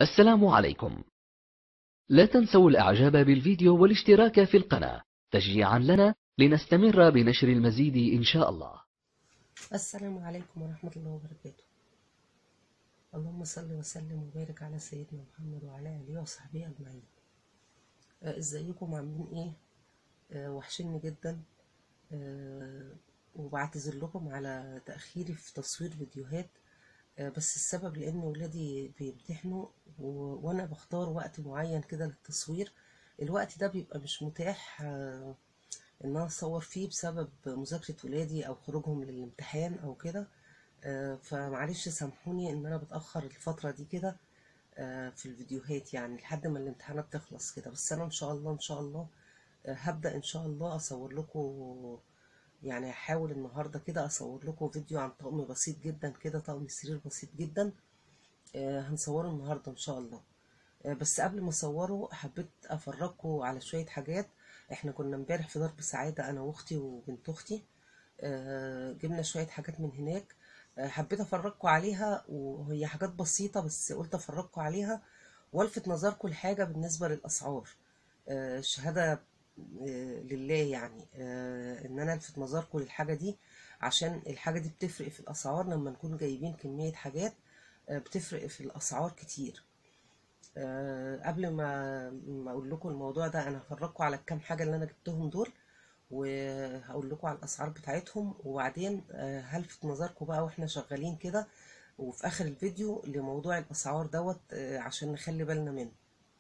السلام عليكم لا تنسوا الاعجاب بالفيديو والاشتراك في القناة تشجيعا لنا لنستمر بنشر المزيد ان شاء الله السلام عليكم ورحمة الله وبركاته اللهم صل وسلم وبارك على سيدنا محمد وعلى آله وصحبه أجمعين آه، ازيكم عاملين ايه آه، وحشني جدا آه، وبعتذر لكم على تأخيري في تصوير فيديوهات آه، بس السبب لأن ولادي بيمتحنوا و- وأنا بختار وقت معين كده للتصوير الوقت ده بيبقى مش متاح آه، ان انا اصور فيه بسبب مذاكرة ولادي او خروجهم للامتحان او كده آه، فمعلش سامحوني ان انا بتأخر الفترة دي كده آه، في الفيديوهات يعني لحد ما الامتحانات تخلص كده بس انا ان شاء الله ان شاء الله آه، هبدأ ان شاء الله اصور لكم يعني هحاول النهاردة كده اصور لكم فيديو عن طقم بسيط جدا كده طقم سرير بسيط جدا آه، هنصوره النهاردة ان شاء الله آه، بس قبل ما اصوره حبيت افرجكم على شوية حاجات احنا كنا امبارح في درب سعادة انا واختي وبنت اختي آه، جبنا شوية حاجات من هناك آه، حبيت افرجكم عليها وهي حاجات بسيطة بس قلت افرجكم عليها والفت نظركم لحاجة بالنسبة للاسعار آه، الشهادة آه، لله يعني آه، ان انا الفت نظركم للحاجة دي عشان الحاجة دي بتفرق في الاسعار لما نكون جايبين كمية حاجات آه، بتفرق في الاسعار كتير آه، قبل ما ما اقول لكم الموضوع ده انا هفرجكم على الكام حاجه اللي انا جبتهم دول وهقول لكم على الاسعار بتاعتهم وبعدين آه، هلفت نظركم بقى واحنا شغالين كده وفي اخر الفيديو لموضوع الاسعار دوت آه، عشان نخلي بالنا منه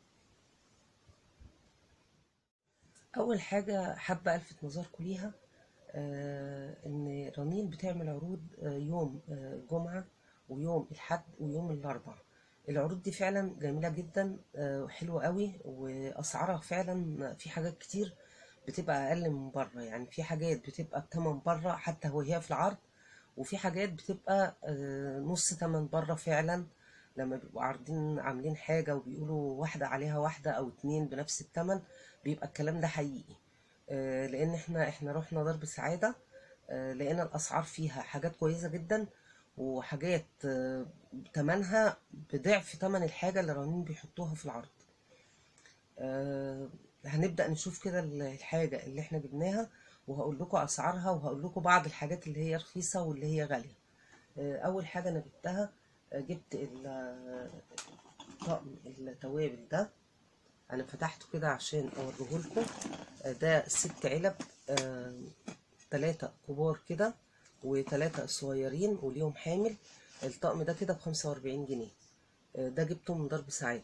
اول حاجه حابه الفت نظركم ليها آه، ان رنين بتعمل عروض آه، يوم آه، الجمعه ويوم الحد ويوم الاربع العروض دي فعلا جميله جدا آه، وحلوه قوي واسعارها فعلا في حاجات كتير بتبقى اقل من بره يعني في حاجات بتبقى بتمن بره حتى وهي في العرض وفي حاجات بتبقى آه، نص تمن بره فعلا لما بيبقوا عارضين عاملين حاجة وبيقولوا واحدة عليها واحدة أو اتنين بنفس التمن بيبقى الكلام ده حقيقي آه، لأن احنا احنا رحنا درب سعادة آه، لقينا الأسعار فيها حاجات كويسة جدا وحاجات آه، تمنها بضعف تمن الحاجة اللي رانين بيحطوها في العرض آه، هنبدأ نشوف كده ال- الحاجة اللي احنا جبناها وهقول لكم أسعارها وهقول لكم بعض الحاجات اللي هي رخيصة واللي هي غالية آه، أول حاجة أنا جبتها آه، جبت ال- طقم التوابل ده أنا فتحته كده عشان أوريه لكم آه، ده ست علب آه، تلاتة كبار كده وتلاتة صغيرين وليهم حامل الطقم ده كده بخمسة وأربعين جنيه آه، ده جبته من درب سعادة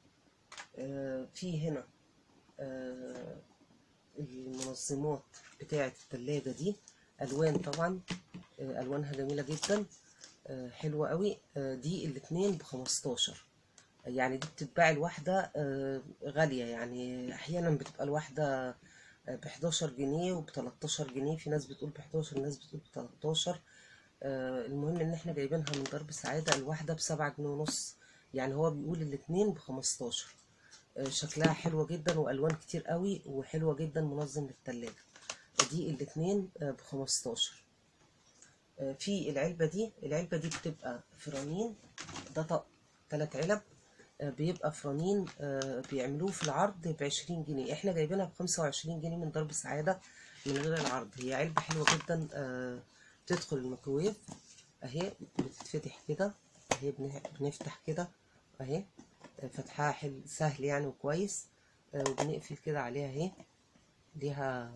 آه، في هنا آه، المنظمات بتاعة التلاجة دي ألوان طبعا آه، ألوانها جميلة جدا آه، حلوة قوي آه، دي الاتنين بخمستاشر يعني دي بتتباع الواحدة آه، غالية يعني أحيانا بتبقى الواحدة ب 11 جنيه وب 13 جنيه في ناس بتقول ب 11 ناس بتقول ب 13 آه، المهم ان احنا جايبينها من درب سعادة الواحدة بسبعة جنيه ونص يعني هو بيقول الاتنين بخمستاشر آه، شكلها حلوة جدا والوان كتير قوي وحلوة جدا منظم للتلاجة دي الاتنين آه، بخمستاشر آه، في العلبة دي العلبة دي بتبقى فرانين ده طق تلات علب آه، بيبقى فرانين آه، بيعملوه في العرض بعشرين جنيه احنا جايبينها بخمسة وعشرين جنيه من درب سعادة من غير العرض هي علبة حلوة جدا آه، تدخل الميكروويف اهي بتتفتح كده اهي بن- بنفتح كده اهي آه، فتحها حل سهل يعني وكويس آه، وبنقفل كده عليها اهي ليها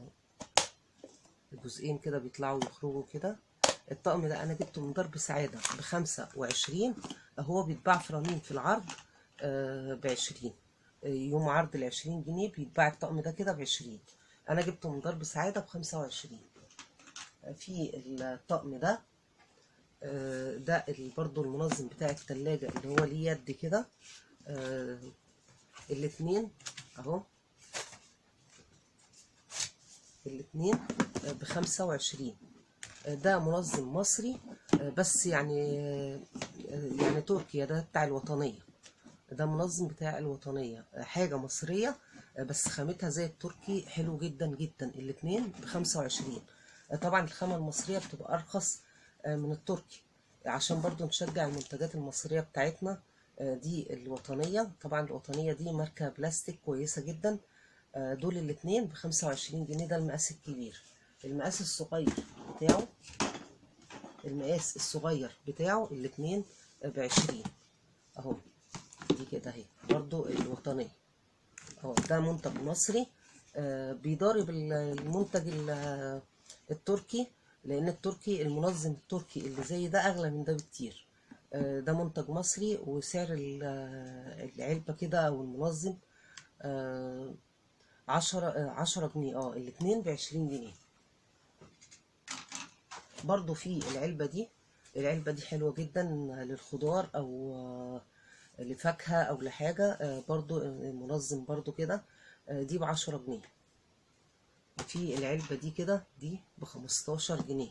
جزئين كده بيطلعوا ويخرجوا كده الطقم ده انا جبته من درب سعادة بخمسة وعشرين هو بيتباع فرانين في العرض آه، بعشرين آه، يوم عرض العشرين جنيه بيتباع الطقم ده كده بعشرين انا جبته من درب سعادة بخمسة وعشرين آه، في الطقم ده آه، ده ال- برضو المنظم بتاع التلاجة اللي هو ليه يد كده آه، الاتنين اهو الاتنين آه، بخمسة وعشرين آه، ده منظم مصري آه، بس يعني آه، يعني تركيا ده بتاع الوطنية ده منظم بتاع الوطنية آه، حاجة مصرية آه، بس خامتها زي التركي حلو جدا جدا الاتنين بخمسة وعشرين طبعا الخامة المصرية بتبقى أرخص آه، من التركي عشان برضو نشجع المنتجات المصرية بتاعتنا آه، دي الوطنية طبعا الوطنية دي ماركة بلاستيك كويسة جدا آه، دول الاتنين بخمسة وعشرين جنيه ده المقاس الكبير المقاس الصغير بتاعه المقاس الصغير بتاعه الاتنين بعشرين اهو دي كده اهي برضو الوطنية اهو ده منتج مصري آه، بيضارب ال- المنتج ال- التركي لان التركي المنظم التركي اللي زي ده اغلى من ده بكتير آه، ده منتج مصري وسعر ال- العلبة كده او المنظم آه، عشرة آه، عشرة جنيه اه الاتنين بعشرين جنيه برضو في العلبة دي العلبة دي حلوة جدا للخضار أو آه، لفاكهة أو لحاجة آه، برضو منظم برضو كده آه، دي بعشرة جنيه في العلبة دي كده دي بخمستاشر جنيه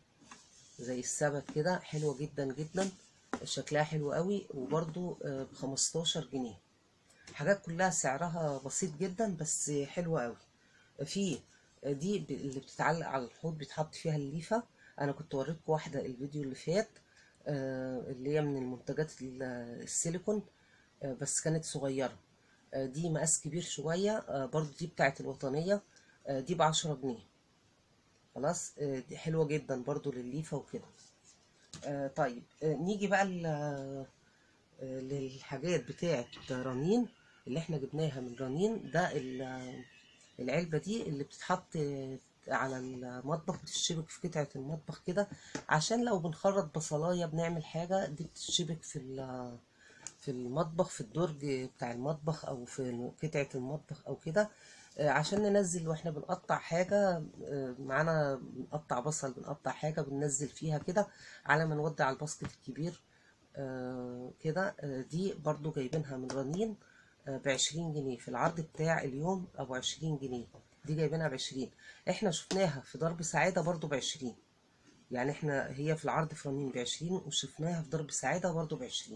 زي السبت كده حلوة جدا جدا شكلها حلو قوي وبرضو آه، بخمستاشر جنيه حاجات كلها سعرها بسيط جدا بس حلوة قوي في دي ب- اللي بتتعلق على الحوض بيتحط فيها الليفة انا كنت وريتكم واحدة الفيديو اللي فات آه، اللي هي من المنتجات ال- السيليكون آه، بس كانت صغيرة آه، دي مقاس كبير شوية آه، برضو دي بتاعت الوطنية آه، دي بعشرة جنيه خلاص آه، دي حلوة جدا برضو للليفة وكده آه، طيب آه، نيجي بقى ل- آه، للحاجات بتاعت رنين اللي احنا جبناها من رنين ده ال- العلبة دي اللي بتتحط على المطبخ بتشبك في قطعة المطبخ كده عشان لو بنخرط بصلاية بنعمل حاجة دي بتشبك في ال- في المطبخ في الدرج بتاع المطبخ او في قطعة المطبخ او كده آه، عشان ننزل واحنا بنقطع حاجة آه، معانا بنقطع بصل بنقطع حاجة بننزل فيها كده على ما نودي على الباسكت الكبير آه، كده آه، دي برضو جايبينها من رنين بعشرين جنيه في العرض بتاع اليوم ابو عشرين جنيه دي جايبينها بعشرين احنا شفناها في درب سعادة برضو بعشرين يعني احنا هي في العرض في رنين بعشرين وشفناها في درب سعادة برضو بعشرين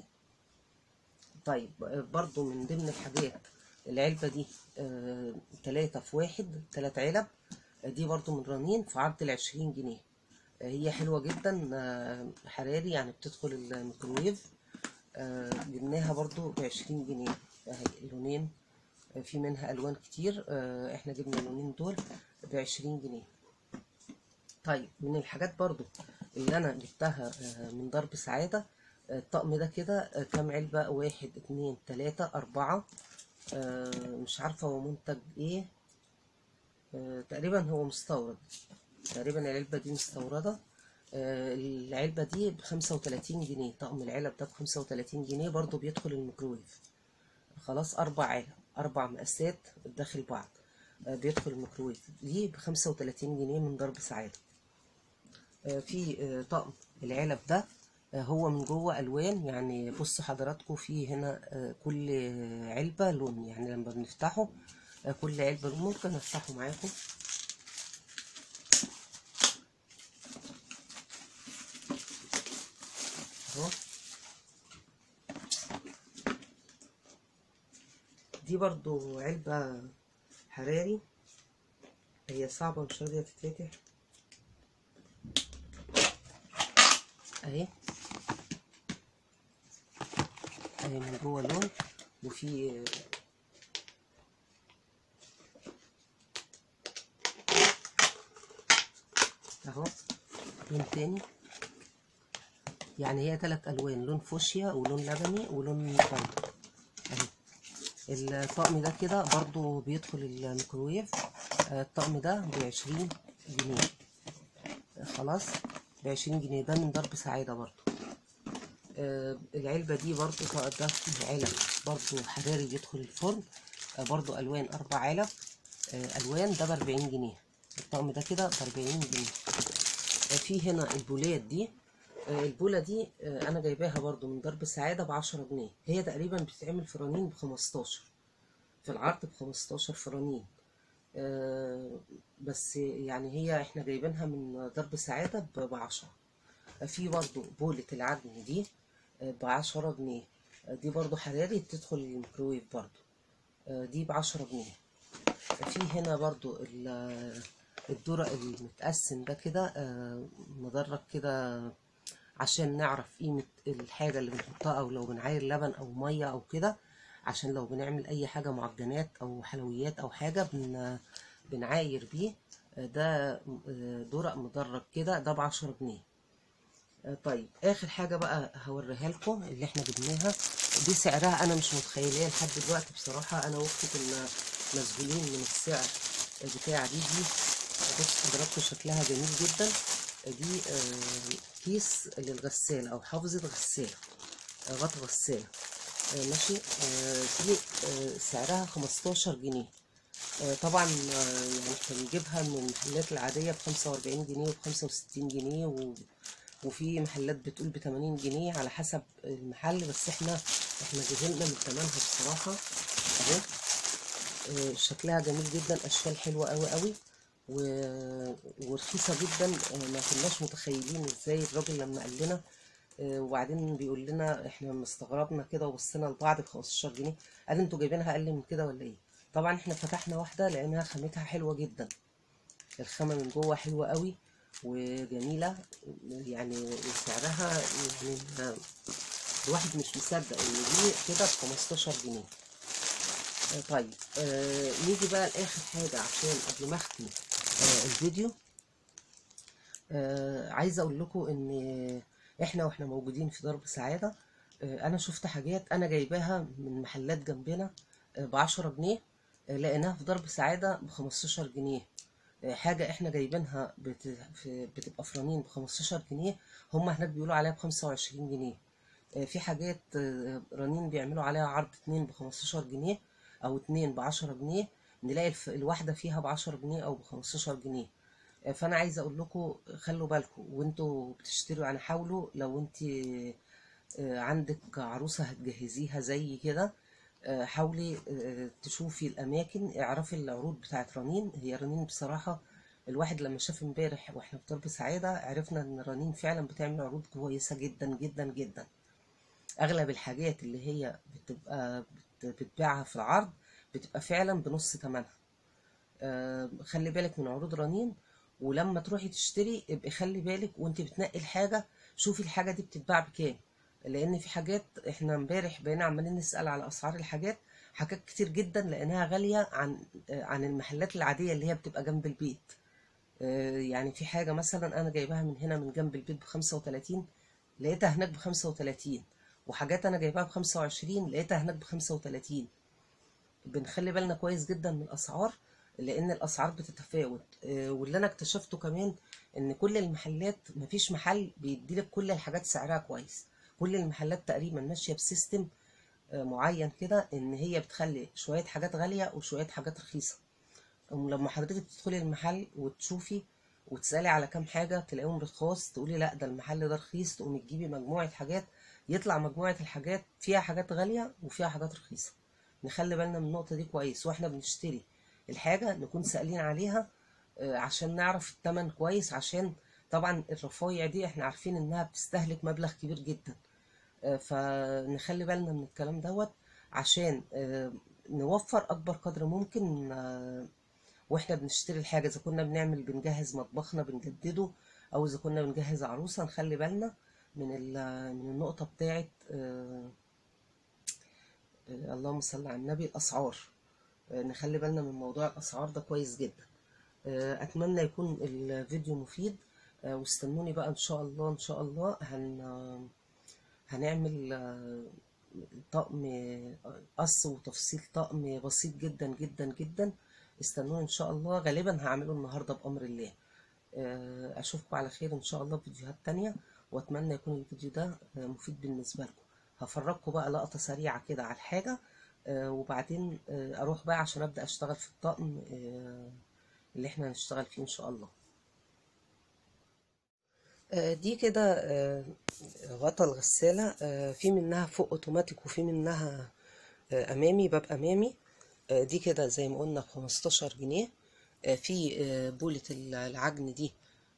طيب آه، برضو من ضمن الحاجات العلبة دي آه، تلاتة في واحد تلات علب آه، دي برضو من رنين في عرض العشرين جنيه آه، هي حلوة جدا آه، حراري يعني بتدخل الميكروويف آه، جبناها برضو بعشرين جنيه اهي لونين آه، في منها الوان كتير آه، احنا جبنا اللونين دول بعشرين جنيه طيب من الحاجات برضو اللي انا جبتها آه، من درب سعادة آه، الطقم ده كده آه، كام علبة واحد اتنين تلاتة اربعة آه، مش عارفة هو منتج ايه آه، تقريبا هو مستورد تقريبا العلبة دي مستوردة آه، العلبة دي بخمسة وتلاتين جنيه طقم العلب ده بخمسة وتلاتين جنيه برضو بيدخل الميكروويف خلاص أربع علب أربع مقاسات داخل بعض آه، بيدخل الميكروويف دي بخمسة وتلاتين جنيه من درب سعادة آه، في آه، طقم العلب ده آه، هو من جوه ألوان يعني بصوا حضراتكم في هنا آه، كل علبة لون يعني لما بنفتحه آه، كل علبة لون ممكن أفتحه معاكم اهو دي برضو علبة حراري هي صعبة مش راضية تتفتح اهي اهي من جوه لون وفي اهو لون تاني يعني هي تلات الوان لون فوشيا ولون لبني ولون بني اهي الطقم ده كده برضو بيدخل الميكروويف آه، الطقم ده بعشرين جنيه خلاص بعشرين جنيه ده من درب سعادة برضو آه، العلبة دي برضو ده علب برضو حراري بيدخل الفرن آه، برضو ألوان أربع علب آه، ألوان ده بأربعين جنيه الطقم ده كده بأربعين جنيه آه، في هنا البولات دي آه، البولة دي آه، أنا جايباها برضو من درب سعادة بعشرة جنيه هي تقريبا بتتعمل في رنين بخمستاشر في العرض بخمستاشر في رنين آه، بس يعني هي احنا جايبينها من درب سعادة ب- بعشرة في برضو بولة العجن دي آه، بعشرة جنيه آه، دي برضو حراري بتدخل الميكروويف برضو آه، دي بعشرة جنيه في هنا برضو ال- الذرة المتقسم ده كده آه، مدرج كده عشان نعرف قيمة الحاجة اللي بنحطها أو لو بنعاير لبن أو مية أو كده عشان لو بنعمل أي حاجة معجنات أو حلويات أو حاجة بن بنعاير بيه ده درق مدرج كده ده بعشرة جنيه طيب اخر حاجه بقى هوريها لكم اللي احنا جبناها دي سعرها انا مش متخيلاه لحد دلوقتي بصراحه انا واختي كنا مشغولين من السعر بتاع دي دي بص حضراتكم شكلها جميل جدا دي آه كيس للغساله او حافظه غساله آه غطا غساله آه ماشي دي سعرها 15 جنيه طبعا يعني احنا بنجيبها من المحلات العاديه ب 45 جنيه وب 65 جنيه و وفي محلات بتقول ب 80 جنيه على حسب المحل بس احنا احنا زهقنا من ثمنها بصراحه اهو اه شكلها جميل جدا اشكال حلوه قوي قوي و... ورخيصه جدا اه ما كناش متخيلين ازاي الراجل لما قال لنا اه وبعدين بيقول لنا احنا مستغربنا كده وبصينا لبعض ب 15 جنيه قال انتوا جايبينها اقل من كده ولا ايه طبعا احنا فتحنا واحده لانها خامتها حلوه جدا الخامه من جوه حلوه قوي وجميلة يعني سعرها يعني الواحد مش مصدق ان دي كده ب 15 جنيه طيب آه نيجي بقى لاخر حاجة عشان قبل ما اختم آه الفيديو آه عايزة اقول لكم ان احنا واحنا موجودين في درب سعادة آه انا شفت حاجات انا جايباها من محلات جنبنا آه بعشرة جنيه آه لقيناها في درب سعادة ب 15 جنيه حاجة احنا جايبينها بت... بتبقى فرانين ب 15 جنيه هم هناك بيقولوا عليها ب 25 جنيه في حاجات رنين بيعملوا عليها عرض اتنين ب 15 جنيه او اتنين ب 10 جنيه نلاقي الف... الواحدة فيها ب 10 جنيه او ب 15 جنيه فانا عايزة اقول لكم خلوا بالكم وانتوا بتشتروا يعني حاولوا لو انت عندك عروسة هتجهزيها زي كده حاولي تشوفي الاماكن اعرفي العروض بتاعت رنين هي رنين بصراحه الواحد لما شاف امبارح واحنا في درب سعاده عرفنا ان رنين فعلا بتعمل عروض كويسه جدا جدا جدا اغلب الحاجات اللي هي بتبقى بتبيعها في العرض بتبقى فعلا بنص ثمنها خلي بالك من عروض رنين ولما تروحي تشتري ابقي خلي بالك وانت بتنقي الحاجه شوفي الحاجه دي بتتباع بكام لان في حاجات احنا امبارح بقينا عمالين نسال على اسعار الحاجات حاجات كتير جدا لانها غاليه عن عن المحلات العاديه اللي هي بتبقى جنب البيت يعني في حاجه مثلا انا جايباها من هنا من جنب البيت ب 35 لقيتها هناك ب 35 وحاجات انا جايباها ب 25 لقيتها هناك ب 35 بنخلي بالنا كويس جدا من الاسعار لان الاسعار بتتفاوت واللي انا اكتشفته كمان ان كل المحلات مفيش محل بيديلك كل الحاجات سعرها كويس كل المحلات تقريبا ماشيه بسيستم معين كده ان هي بتخلي شويه حاجات غاليه وشويه حاجات رخيصه لما حضرتك تدخلي المحل وتشوفي وتسالي على كام حاجه تلاقيهم رخاص تقولي لا ده المحل ده رخيص تقومي تجيبي مجموعه حاجات يطلع مجموعه الحاجات فيها حاجات غاليه وفيها حاجات رخيصه نخلي بالنا من النقطه دي كويس واحنا بنشتري الحاجه نكون سائلين عليها عشان نعرف الثمن كويس عشان طبعا الرفايع دي احنا عارفين انها بتستهلك مبلغ كبير جدا فنخلي بالنا من الكلام دوت عشان نوفر اكبر قدر ممكن واحنا بنشتري الحاجه اذا كنا بنعمل بنجهز مطبخنا بنجدده او اذا كنا بنجهز عروسه نخلي بالنا من من النقطه بتاعه اللهم صل على النبي الاسعار نخلي بالنا من موضوع الاسعار ده كويس جدا اتمنى يكون الفيديو مفيد واستنوني بقى ان شاء الله ان شاء الله هن هنعمل طقم قص وتفصيل طقم بسيط جدا جدا جدا استنوني ان شاء الله غالبا هعمله النهارده بامر الله اشوفكم على خير ان شاء الله في فيديوهات تانية واتمنى يكون الفيديو ده مفيد بالنسبه لكم هفرجكم بقى لقطه سريعه كده على الحاجه وبعدين اروح بقى عشان ابدا اشتغل في الطقم اللي احنا هنشتغل فيه ان شاء الله دي كده غطا الغسالة في منها فوق اوتوماتيك وفي منها امامي باب امامي دي كده زي ما قلنا بخمستاشر جنيه في بولة العجن دي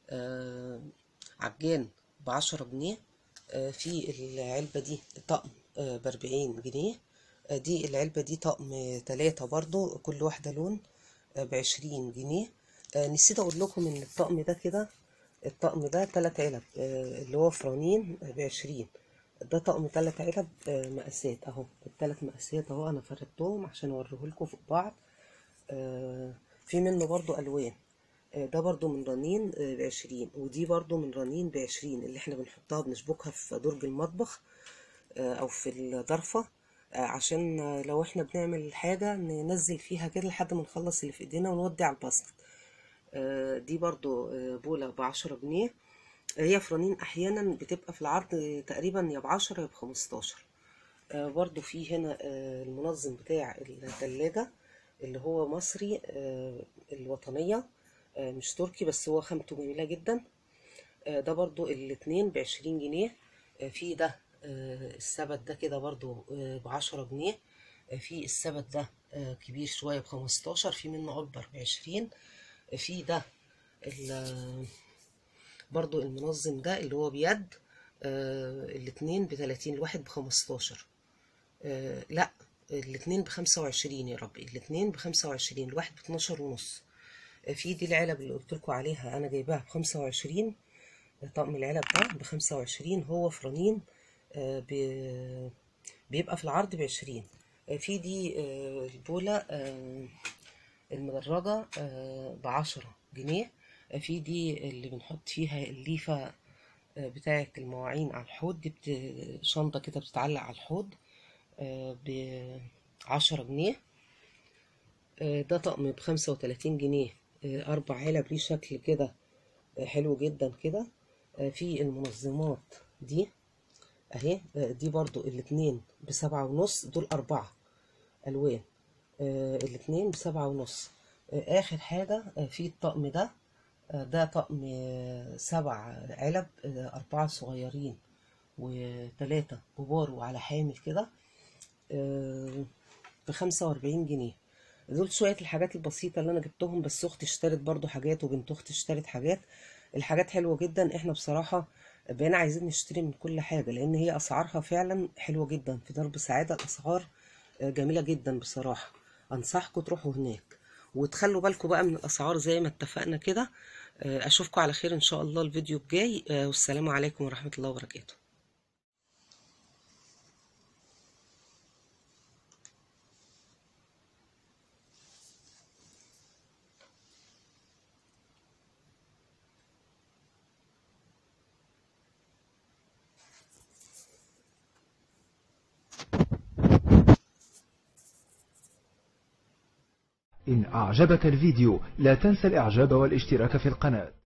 عجان بعشرة جنيه في العلبة دي طقم بأربعين جنيه دي العلبة دي طقم تلاتة برضو كل واحدة لون بعشرين جنيه نسيت اقول لكم ان الطقم ده كده الطقم ده تلات علب آه، اللي هو فرانين بعشرين ده طقم تلات علب آه، مقاسات اهو التلات مقاسات اهو انا فردتهم عشان اوريهولكوا فوق بعض آه، في منه برضو الوان آه، ده برضو من رنين آه، بعشرين ودي برضو من رنين بعشرين اللي احنا بنحطها بنشبكها في درج المطبخ آه، او في الضرفة آه، عشان آه، لو احنا بنعمل حاجة ننزل فيها كده لحد ما نخلص اللي في ايدينا ونودي على الباسكت آه، دي برضو آه، بولة بعشرة جنيه هي فرانين احيانا بتبقى في العرض تقريبا يا بعشرة يا بخمستاشر آه، برضو في هنا آه، المنظم بتاع التلاجة اللي هو مصري آه، الوطنية آه، مش تركي بس هو خامته جميلة جدا آه، ده برضو الاتنين بعشرين جنيه آه، في ده آه، السبت ده كده برضو آه، بعشرة جنيه آه، في السبت ده آه، كبير شوية بخمستاشر في منه أكبر بعشرين آه، في ده ال- برضو المنظم ده اللي هو بيد آه، الاتنين بتلاتين الواحد بخمستاشر آه، لا الاتنين بخمسة وعشرين يا ربي الاتنين بخمسة وعشرين الواحد باتناشر ونص آه، في دي العلب اللي قلتلكوا عليها أنا جايباها بخمسة وعشرين طقم العلب ده بخمسة وعشرين هو فرانين آه، ب- بيبقى في العرض بعشرين آه، في دي آه، البولة آه، المدرجة آه، بعشرة جنيه آه، في دي اللي بنحط فيها الليفة آه، بتاعة المواعين على الحوض دي بت... شنطة كده بتتعلق على الحوض آه، بعشرة جنيه آه، ده طقم بخمسة وتلاتين جنيه آه، أربع علب ليه شكل كده آه، حلو جدا كده آه، في المنظمات دي اهي آه، دي برضو الاتنين بسبعة ونص دول أربعة ألوان آه، الاتنين بسبعة ونص آه، آخر حاجة آه، في الطقم ده آه، ده طقم آه، سبع علب آه، أربعة صغيرين وتلاتة كبار وعلى حامل كده بخمسة وأربعين جنيه دول شوية الحاجات البسيطة اللي أنا جبتهم بس أختي اشترت برضو حاجات وبنت أختي اشترت حاجات الحاجات حلوة جدا احنا بصراحة بقينا عايزين نشتري من كل حاجة لأن هي أسعارها فعلا حلوة جدا في درب سعادة الأسعار آه، جميلة جدا بصراحة أنصحكم تروحوا هناك وتخلوا بالكم بقى من الأسعار زي ما اتفقنا كده آه، أشوفكم على خير إن شاء الله الفيديو الجاي آه، والسلام عليكم ورحمة الله وبركاته إن أعجبك الفيديو لا تنسى الإعجاب والاشتراك في القناة